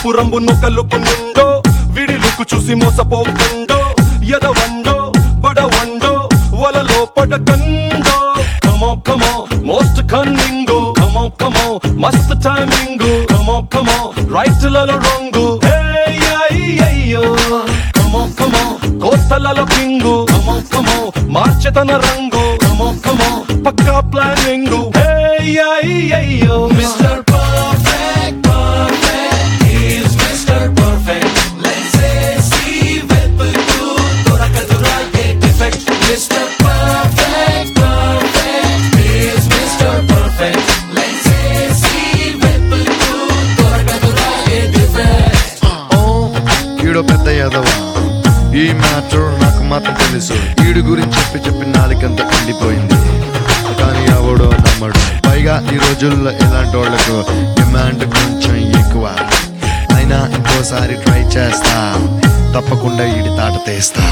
ఎరుపు రంగు నొకలుకునుండో విడి లుక్కు చూసి మోసపోకుండో ఎదవండో బడవండో వలలో పడకండో కమో కమో మోస్ట్ కన్నింగు కమో కమో మస్త్ టైమింగు కమో కమో రైట్ లలో రంగు అయ్యో కమో కమో కోస్తలలో కింగు కమో కమో మార్చెతన రంగు కమో కమో పక్కా ప్లానింగు అయ్యో mister perfect perfect is mister perfect let's see వెతుకు దొరకదురా ఏ defect mister perfect perfect is mister perfect let's see వెతుకు దొరకదురా ఏ డిఫెక్ట్ ఓ ఈడో పెద్ద యాదవ ఈ మ్యాటర్ నాకు మాత్రం తెలుసు ఈడు గురించి చెప్పి చెప్పి నాలుకంత ఎండిపోయింది కానీ ఎవడో నమ్మడు పైగా ఈ రోజుల్లో ఇలాంటి వాళ్ళకు డిమాండ్ కొంచెం ఎక్కువ అయినా ఇంకోసారి ట్రై చేస్తా తప్పకుండా ఈడి తాట తీస్తా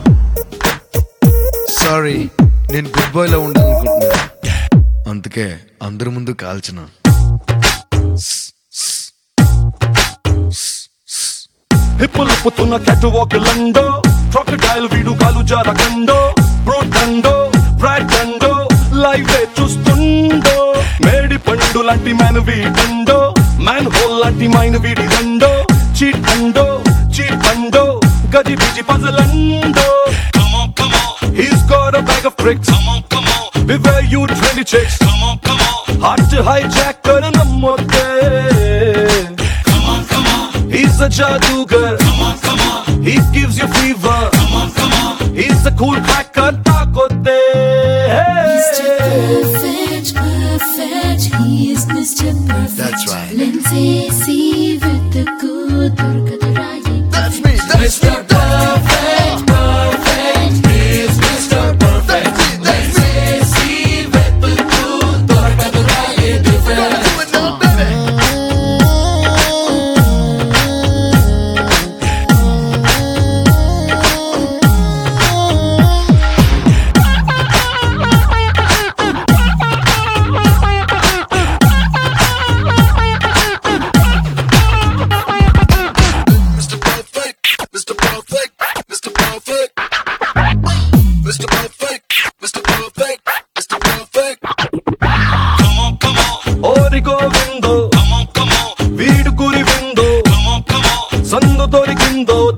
సారీ నేను గుడ్ బాయ్ లో ఉండాలనుకుంటున్నా అందుకే అందరి ముందు కాల్చిన హిప్పులుపుతున్న క్యాట్ వాక్ లండో క్రొకడైల్ వీడు కాలు జారకండో బ్రోటండో బ్రాటండో లైవ్ చూస్తుండో మేడి పండు లాంటి మ్యాన్ వీడండో మ్యాన్ హోల్ లాంటి మైన్ వీడి దండో చీట్ అండో చీట్ పండో గజి బిజి పజలండో Come on, come on. He's got a bag of tricks. Come on, come on. Beware you trendy chicks. Come on, come on. Hard to hijack कर नमोते. Come on, come on. He's a jadugar. Come on, come on. He gives you fever. Come on, come on. He's a cool cracker. Takote. Mr. Perfect, perfect, he is Mr. Perfect. That's right. Lindsay C with the good Durgadurayi. That's me. That's Mr. Perfect, perfect. He's Mr. Perfect. That's me. See వెతుకు దొరకదురా ఏ different. Mr. Perfect, Mr. Perfect, Mr. Perfect, Mr. Perfect, Mr. Perfect, Mr. Perfect. Come on, come on. ఓరి గోవిందో Come on, come on. వీడు కురి విందో Come on, come on. సందు దొరికిందో